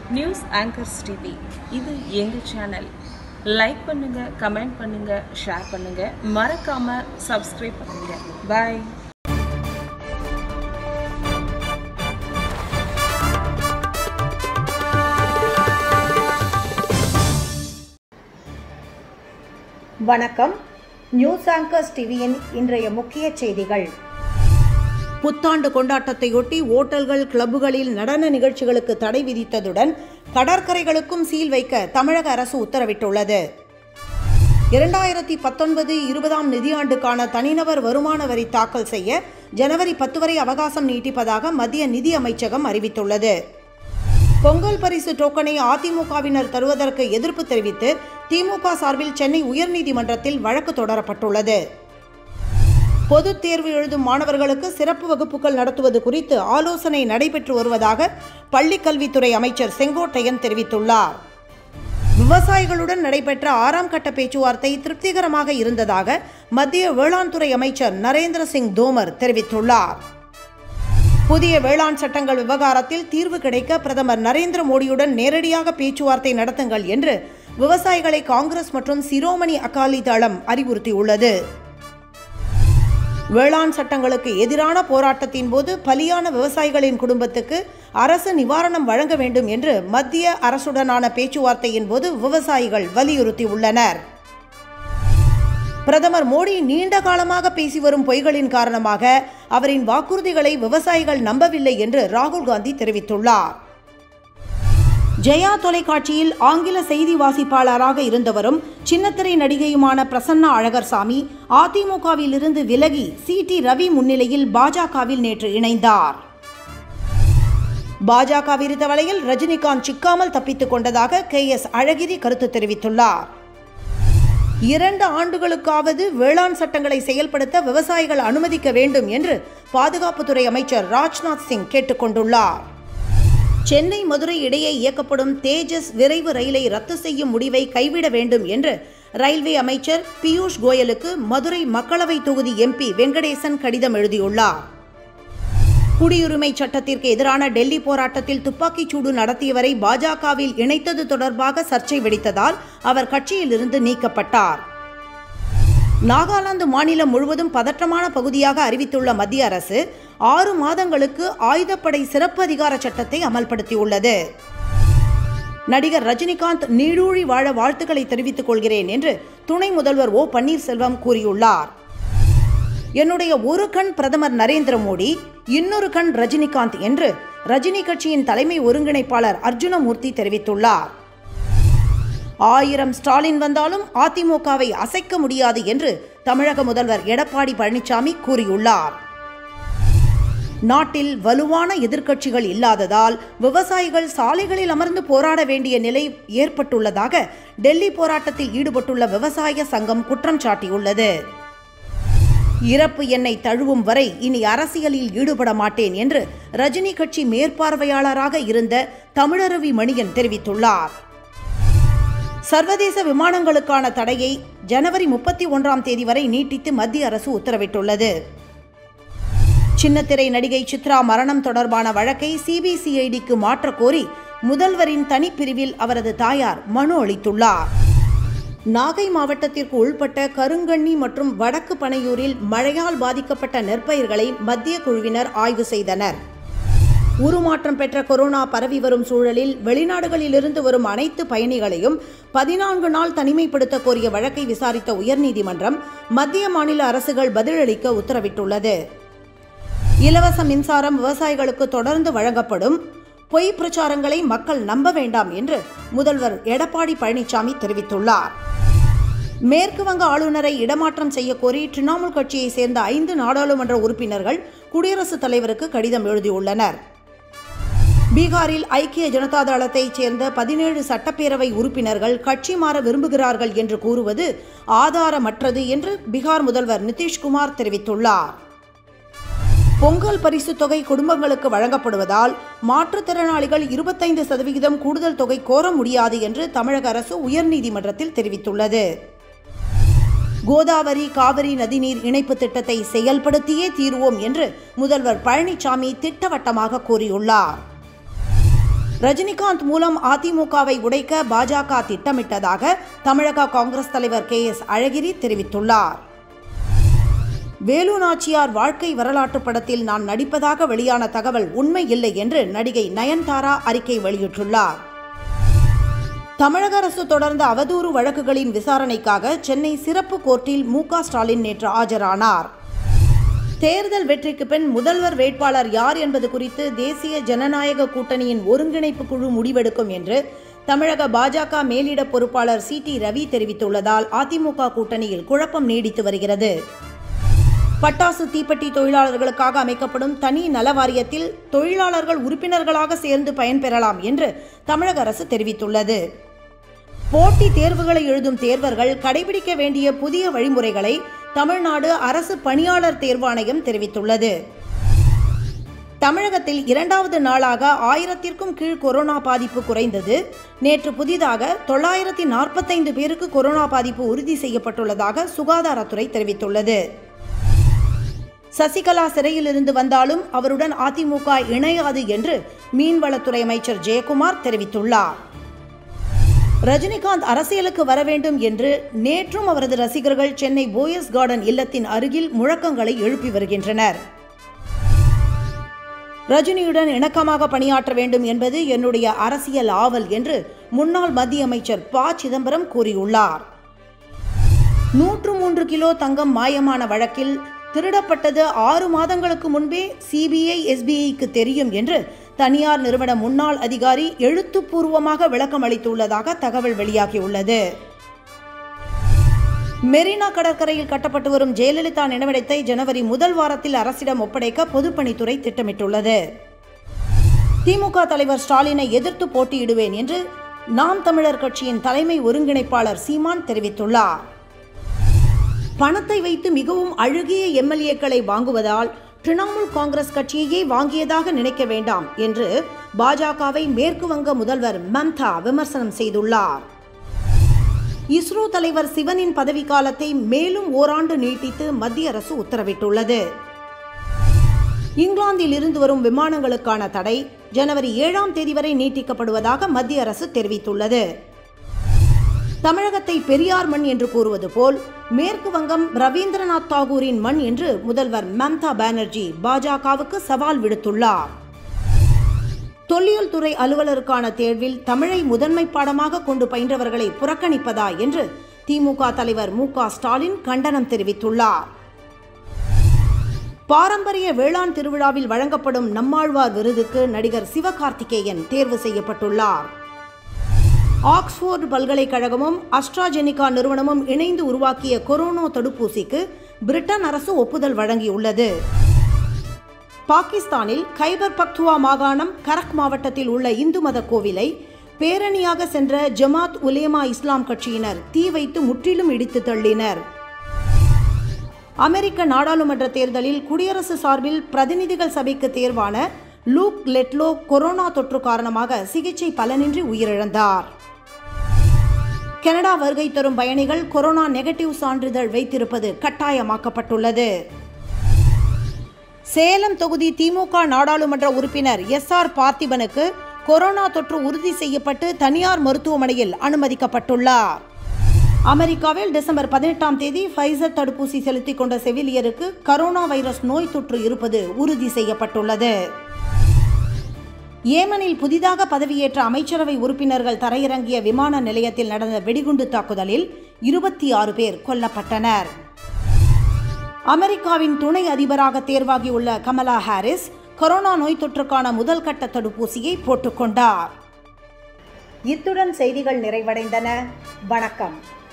news anchors TV இது எங்க channel like பண்ணுங்க கமெண்ட் பண்ணுங்க ஷேர் பண்ணுங்க மறக்காம சப்ஸ்கிரைப் பண்ணுங்க பாய் வணக்கம் நியூஸ் ஆங்கர்ஸ் டிவியின் இன்றைய முக்கிய செய்திகள் புத்தாண்டு கொண்டாட்டத்தையொட்டி ஓட்டல்கள் கிளப்புகளில் நடன நிகழ்ச்சிகளுக்கு தடை விதித்ததுடன் கடற்கரைகளுக்கும் சீல் வைக்க தமிழக அரசு உத்தரவிட்டுள்ளது இரண்டாயிரத்தி பத்தொன்பது இருபதாம் நிதியாண்டுக்கான தனிநபர் வருமான வரி தாக்கல் செய்ய ஜனவரி பத்து வரை அவகாசம் நீட்டிப்பதாக மத்திய நிதி அமைச்சகம் அறிவித்துள்ளது பொங்கல் பரிசு டோக்கனை அதிமுகவினர் தருவதற்கு எதிர்ப்பு தெரிவித்து திமுக சார்பில் சென்னை உயர்நீதிமன்றத்தில் வழக்கு தொடரப்பட்டுள்ளது பொதுத் தேர்வு எழுதும் மாணவர்களுக்கு சிறப்பு வகுப்புகள் நடத்துவது குறித்து ஆலோசனை நடைபெற்று வருவதாக பள்ளிக்கல்வித்துறை அமைச்சர் செங்கோட்டையன் தெரிவித்துள்ளார் விவசாயிகளுடன் நடைபெற்ற ஆறாம் கட்ட பேச்சுவார்த்தை திருப்திகரமாக இருந்ததாக மத்திய வேளாண் துறை அமைச்சர் நரேந்திர சிங் தோமர் தெரிவித்துள்ளார் புதிய வேளாண் சட்டங்கள் விவகாரத்தில் தீர்வு கிடைக்க பிரதமர் நரேந்திர மோடியுடன் நேரடியாக பேச்சுவார்த்தை நடத்துங்கள் என்று விவசாயிகளை காங்கிரஸ் மற்றும் சிரோமணி அகாலி தளம் அறிவுறுத்தியுள்ளது வேளாண் சட்டங்களுக்கு எதிரான போராட்டத்தின் போது பலியான விவசாயிகளின் குடும்பத்துக்கு அரசு நிவாரணம் வழங்க வேண்டும் என்று மத்திய அரசுடனான பேச்சுவார்த்தையின் போது விவசாயிகள் வலியுறுத்தியுள்ளனர் பிரதமர் மோடி நீண்ட காலமாக பேசி வரும் பொய்களின் காரணமாக அவரின் வாக்குறுதிகளை விவசாயிகள் நம்பவில்லை என்று ராகுல் காந்தி தெரிவித்துள்ளார் ஜெயா தொலைக்காட்சியில் ஆங்கில செய்தி வாசிப்பாளராக இருந்தவரும் சின்னத்திரை நடிகையுமான பிரசன்னா அழகர்சாமி அதிமுகவில் இருந்து விலகி சி டி ரவி முன்னிலையில் பாஜகவில் நேற்று இணைந்தார் பாஜக விருத்த வலையில் ரஜினிகாந்த் சிக்காமல் தப்பித்துக் கொண்டதாக கே எஸ் அழகிரி கருத்து தெரிவித்துள்ளார் இரண்டு ஆண்டுகளுக்காவது வேளாண் சட்டங்களை செயல்படுத்த விவசாயிகள் அனுமதிக்க வேண்டும் என்று பாதுகாப்புத்துறை அமைச்சர் ராஜ்நாத் சிங் கேட்டுக்கொண்டுள்ளார் சென்னை மதுரை இடையே இயக்கப்படும் தேஜஸ் விரைவு ரயிலை ரத்து செய்யும் முடிவை கைவிட வேண்டும் என்று ரயில்வே அமைச்சர் பியூஷ் கோயலுக்கு மதுரை மக்களவை தொகுதி எம்பி வெங்கடேசன் கடிதம் எழுதியுள்ளார் குடியுரிமை சட்டத்திற்கு எதிரான டெல்லி போராட்டத்தில் துப்பாக்கிச் சூடு நடத்தியவரை பாஜகவில் இணைத்தது தொடர்பாக சர்ச்சை வெடித்ததால் அவர் கட்சியிலிருந்து நீக்கப்பட்டார் நாகாலாந்து மாநிலம் முழுவதும் பதற்றமான பகுதியாக அறிவித்துள்ள மத்திய அரசு ஆறு மாதங்களுக்கு ஆயுதப்படை சிறப்பு அதிகார சட்டத்தை அமல்படுத்தியுள்ளது நடிகர் ரஜினிகாந்த் நீடூழி வாழ வாழ்த்துக்களை தெரிவித்துக் கொள்கிறேன் என்று துணை முதல்வர் ஓ பன்னீர்செல்வம் கூறியுள்ளார் என்னுடைய ஒரு கண் பிரதமர் நரேந்திர மோடி இன்னொரு கண் ரஜினிகாந்த் என்று ரஜினி கட்சியின் தலைமை ஒருங்கிணைப்பாளர் அர்ஜுனமூர்த்தி தெரிவித்துள்ளார் ஆயிரம் ஸ்டாலின் வந்தாலும் அதிமுகவை அசைக்க முடியாது என்று தமிழக முதல்வர் எடப்பாடி பழனிசாமி கூறியுள்ளார் நாட்டில் வலுவான எதிர்க்கட்சிகள் இல்லாததால் விவசாயிகள் சாலைகளில் அமர்ந்து போராட வேண்டிய நிலை ஏற்பட்டுள்ளதாக டெல்லி போராட்டத்தில் ஈடுபட்டுள்ள விவசாய சங்கம் குற்றம் சாட்டியுள்ளது இறப்பு என்னை தழுவும் வரை இனி அரசியலில் ஈடுபட மாட்டேன் என்று ரஜினி கட்சி மேற்பார்வையாளராக இருந்த தமிழருவி மணியன் தெரிவித்துள்ளார் சர்வதேச விமானங்களுக்கான தடையை ஜனவரி முப்பத்தி ஒன்றாம் தேதி வரை நீட்டித்து மத்திய அரசு உத்தரவிட்டுள்ளது சின்னத்திரை நடிகை சித்ரா மரணம் தொடர்பான வழக்கை சிபிசிஐடிக்கு மாற்றக் கோரி முதல்வரின் தனிப்பிரிவில் அவரது தாயார் மனு அளித்துள்ளார் நாகை மாவட்டத்திற்கு உள்பட்ட கருங்கண்ணி மற்றும் வடக்கு பனையூரில் மழையால் பாதிக்கப்பட்ட நெற்பயிர்களை மத்திய குழுவினர் ஆய்வு செய்தனர் உருமாற்றம் பெற்ற கொரோனா பரவி வரும் சூழலில் வெளிநாடுகளிலிருந்து வரும் அனைத்து பயணிகளையும் பதினான்கு நாள் தனிமைப்படுத்த கோரிய வழக்கை விசாரித்த உயர்நீதிமன்றம் மத்திய மாநில அரசுகள் பதிலளிக்க உத்தரவிட்டுள்ளது இலவச மின்சாரம் விவசாயிகளுக்கு தொடர்ந்து வழங்கப்படும் பொய் பிரச்சாரங்களை மக்கள் நம்ப வேண்டாம் என்று முதல்வர் எடப்பாடி பழனிசாமி தெரிவித்துள்ளார் மேற்கு வங்க ஆளுநரை இடமாற்றம் செய்ய கோரி திரிணாமுல் கட்சியை சேர்ந்த ஐந்து நாடாளுமன்ற உறுப்பினர்கள் குடியரசுத் தலைவருக்கு கடிதம் எழுதியுள்ளனர் பீகாரில் ஐக்கிய ஜனதா தளத்தைச் சேர்ந்த பதினேழு சட்டப்பேரவை உறுப்பினர்கள் கட்சி மாற விரும்புகிறார்கள் என்று கூறுவது ஆதாரமற்றது என்று பீகார் முதல்வர் நிதிஷ்குமார் தெரிவித்துள்ளார் பொங்கல் பரிசு தொகை குடும்பங்களுக்கு வழங்கப்படுவதால் மாற்றுத்திறனாளிகள் இருபத்தைந்து சதவிகிதம் கூடுதல் தொகை கோர முடியாது என்று தமிழக அரசு உயர்நீதிமன்றத்தில் தெரிவித்துள்ளது கோதாவரி காவிரி நதிநீர் இணைப்பு திட்டத்தை செயல்படுத்தியே தீருவோம் என்று முதல்வர் பழனிசாமி திட்டவட்டமாக கூறியுள்ளார் ரஜினிகாந்த் மூலம் அதிமுகவை உடைக்க பாஜக திட்டமிட்டதாக தமிழக காங்கிரஸ் தலைவர் கே எஸ் அழகிரி தெரிவித்துள்ளார் வேலு நாச்சியார் வாழ்க்கை வரலாற்று படத்தில் நான் நடிப்பதாக வெளியான தகவல் உண்மை இல்லை என்று நடிகை நயன்தாரா அறிக்கை வெளியிட்டுள்ளார் தமிழக அரசு தொடர்ந்த அவதூறு வழக்குகளின் விசாரணைக்காக சென்னை சிறப்பு கோர்ட்டில் மு க ஸ்டாலின் நேற்று ஆஜரானார் தேர்தல் வெற்றிக்கு பின் முதல்வர் வேட்பாளர் யார் என்பது குறித்து தேசிய ஜனநாயக கூட்டணியின் ஒருங்கிணைப்பு குழு முடிவெடுக்கும் என்று தமிழக பாஜக மேலிட பொறுப்பாளர் சி டி ரவி தெரிவித்துள்ளதால் அதிமுக கூட்டணியில் குழப்பம் நீடித்து வருகிறது பட்டாசு தீப்பெட்டி தொழிலாளர்களுக்காக அமைக்கப்படும் தனி நல வாரியத்தில் தொழிலாளர்கள் உறுப்பினர்களாக சேர்ந்து பயன்பெறலாம் என்று தமிழக அரசு தெரிவித்துள்ளது போட்டி தேர்வுகளை எழுதும் தேர்வர்கள் கடைபிடிக்க வேண்டிய புதிய வழிமுறைகளை தமிழ்நாடு அரசு பணியாளர் தேர்வாணையம் தெரிவித்துள்ளது தமிழகத்தில் இரண்டாவது நாளாக ஆயிரத்திற்கும் கீழ் கொரோனா பாதிப்பு குறைந்தது நேற்று புதிதாக தொள்ளாயிரத்தி நாற்பத்தைந்து பேருக்கு கொரோனா பாதிப்பு உறுதி செய்யப்பட்டுள்ளதாக சுகாதாரத்துறை தெரிவித்துள்ளது சசிகலா சிறையில் இருந்து வந்தாலும் அவருடன் அதிமுக இணையாது என்று மீன்வளத்துறை அமைச்சர் ஜெயக்குமார் தெரிவித்துள்ளார் ரஜினிகாந்த் அரசியலுக்கு வர வேண்டும் என்று நேற்றும் அவரது ரசிகர்கள் சென்னை போயஸ் கார்டன் இல்லத்தின் அருகில் முழக்கங்களை எழுப்பி வருகின்றனர் ரஜினியுடன் இணக்கமாக பணியாற்ற வேண்டும் என்பது என்னுடைய அரசியல் ஆவல் என்று முன்னாள் மத்திய அமைச்சர் ப சிதம்பரம் கூறியுள்ளார் நூற்று மூன்று கிலோ தங்கம் மாயமான வழக்கில் திருடப்பட்டது ஆறு மாதங்களுக்கு முன்பே சிபிஐ எஸ்பிஐக்கு தெரியும் என்று தனியார் நிறுவன முன்னாள் அதிகாரி எழுத்துப்பூர்வமாக விளக்கம் அளித்துள்ளதாக தகவல் வெளியாகியுள்ளது மெரினா கடற்கரையில் கட்டப்பட்டு வரும் ஜெயலலிதா நினைவிடத்தை ஜனவரி முதல் வாரத்தில் அரசிடம் ஒப்படைக்க பொதுப்பணித்துறை திட்டமிட்டுள்ளது திமுக தலைவர் ஸ்டாலினை எதிர்த்து போட்டியிடுவேன் என்று நாம் தமிழர் கட்சியின் தலைமை ஒருங்கிணைப்பாளர் சீமான் தெரிவித்துள்ளார் பணத்தை வைத்து மிகவும் அழுகிய எம்எல்ஏக்களை வாங்குவதால் திரிணாமுல் காங்கிரஸ் கட்சியையே வாங்கியதாக நினைக்க வேண்டாம் என்று பாஜகவை மேற்கு வங்க முதல்வர் மம்தா விமர்சனம் செய்துள்ளார் இஸ்ரோ தலைவர் சிவனின் பதவிக்காலத்தை மேலும் ஓராண்டு நீட்டித்து மத்திய அரசு உத்தரவிட்டுள்ளது இங்கிலாந்தில் இருந்து வரும் விமானங்களுக்கான தடை ஜனவரி ஏழாம் தேதி வரை நீட்டிக்கப்படுவதாக மத்திய அரசு தெரிவித்துள்ளது தமிழகத்தை பெரியார் மண் என்று கூறுவது போல் மேற்கு வங்கம் ரவீந்திரநாத் தாகூரின் மண் என்று முதல்வர் மம்தா பானர்ஜி பாஜகவுக்கு சவால் விடுத்துள்ளார் தொல்லியல் துறை அலுவலருக்கான தேர்வில் தமிழை முதன்மை பாடமாக கொண்டு பயின்றவர்களை புறக்கணிப்பதா என்று திமுக தலைவர் மு க ஸ்டாலின் கண்டனம் தெரிவித்துள்ளார் பாரம்பரிய வேளாண் திருவிழாவில் வழங்கப்படும் நம்மாழ்வார் விருதுக்கு நடிகர் சிவகார்த்திகேயன் தேர்வு செய்யப்பட்டுள்ளார் ஆக்ஸ்போர்டு பல்கலைக்கழகமும் அஸ்ட்ராஜெனிகா நிறுவனமும் இணைந்து உருவாக்கிய கொரோனா தடுப்பூசிக்கு பிரிட்டன் அரசு ஒப்புதல் வழங்கியுள்ளது பாகிஸ்தானில் கைபர் பக்துவா மாகாணம் கரக் மாவட்டத்தில் உள்ள இந்து மத கோவிலை பேரணியாக சென்ற ஜமாத் உலேமா இஸ்லாம் கட்சியினர் தீ வைத்து முற்றிலும் இடித்து தள்ளினர் அமெரிக்க நாடாளுமன்ற தேர்தலில் குடியரசு சார்பில் பிரதிநிதிகள் சபைக்கு தேர்வான லூக் லெட்லோ கொரோனா தொற்று காரணமாக சிகிச்சை பலனின்றி உயிரிழந்தார் கனடா வருகை தரும் பயணிகள் கொரோனா நெகட்டிவ் சான்றிதழ் வைத்திருப்பது கட்டாயமாக்கப்பட்டுள்ளது சேலம் தொகுதி திமுக நாடாளுமன்ற உறுப்பினர் எஸ் ஆர் பார்த்திபனுக்கு கொரோனா தொற்று உறுதி செய்யப்பட்டு தனியார் மருத்துவமனையில் அனுமதிக்கப்பட்டுள்ளார் அமெரிக்காவில் டிசம்பர் பதினெட்டாம் தேதி ஃபைசர் தடுப்பூசி செலுத்திக் கொண்ட செவிலியருக்கு கரோனா வைரஸ் நோய் தொற்று இருப்பது உறுதி செய்யப்பட்டுள்ளது ஏமனில் புதிதாக பதவியேற்ற அமைச்சரவை உறுப்பினர்கள் தரையிறங்கிய விமான நிலையத்தில் நடந்த வெடிகுண்டு தாக்குதலில் இருபத்தி ஆறு பேர் கொல்லப்பட்டனர் அமெரிக்காவின் துணை அதிபராக தேர்வாகியுள்ள கமலா ஹாரிஸ் கொரோனா நோய் தொற்றுக்கான முதல் கட்ட தடுப்பூசியை போட்டுக்கொண்டார் இத்துடன் செய்திகள் நிறைவடைந்தன வணக்கம்